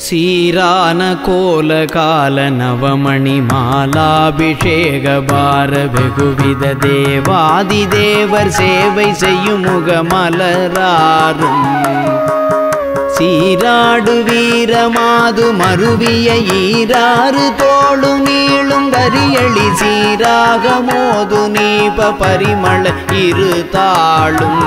சீரான கோல கால நவமணி மாலாபிஷேக பார வெகுவித தேவாதி தேவர் சேவை செய்யும் முகமலராரும் சீராடு வீரமாது மருவிய ஈராறு தோளு நீளும் கரியளி சீராக மோது நீப பரிமள இரு தாளும்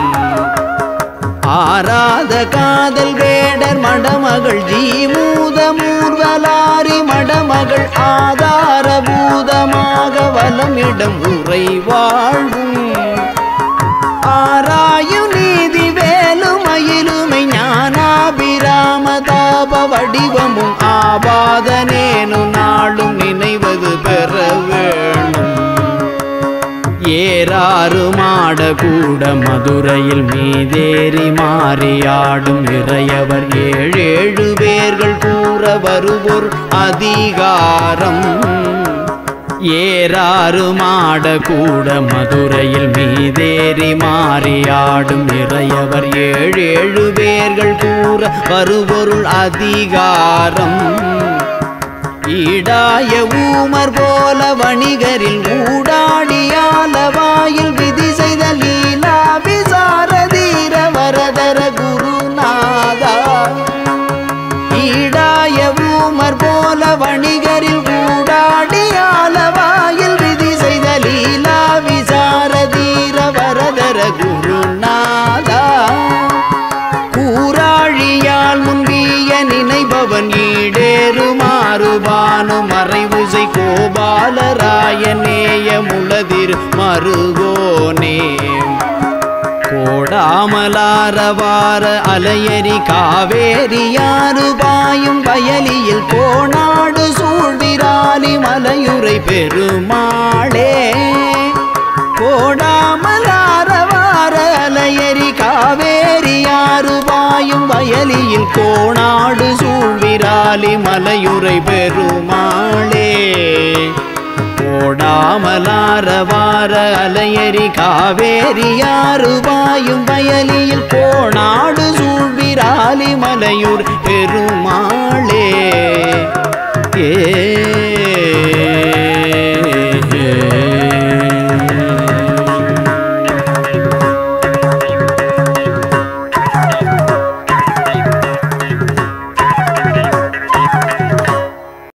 ஆராத காதல் வேடர் மடமகள் ஜீமூத மூர்வலாரி மடமகள் ஆதார பூதமாக வலமிடம் உரை வாழ்வும் ஆராயு நீதி வேலுமயிலுமை ஞானாபிராம தாப வடிவமும் ஆபாதனேனு நாளும் நினைவது பெற வேணும் ஏறாறு மாட கூட மதுரையில் மீதேறி மாறியாடும் இறையவர் ஏழேழு பேர்கள் கூற வருவோர் அதிகாரம் ஏறாறு மாட கூட மதுரையில் மீதேறி மாறியாடும் இறையவர் ஏழேழு பேர்கள் கூற வருபொருள் அதிகாரம் ஈடாய ஊமர் போல வணிகரில் ஊடாடியால வாயில் விதி செய்த லீலா விசாரதீர வரதர குருநாதா ஈடாய ஊமர் போல வணிகரில் ஊடாடியால வாயில் விதி செய்த லீலா விசாரதீர வரதர குருநாதா கூராழியால் முன்பிய நினைபவன் ஈடேறுமாறு பானு மறைவுசை கோபாலராய நேயமுளதிர் மருகோனே கோடாமலாரவார அலையரி காவேரியாறு பாயும் வயலியில் கோணாடு சூழ்விராலி மலையுரை பெருமாளே கோடாமலாரவார அலையரி காவேரியாறு பாயும் வயலியில் கோணாடு சூழ்விராலி மலையுரை பெருமாளே கோடாமலாரவார அலையரி காவேரியாறு பாயும் வயலியில் கோணாடு சூழ்விராலி மலையூர் பெருமாளே ஏ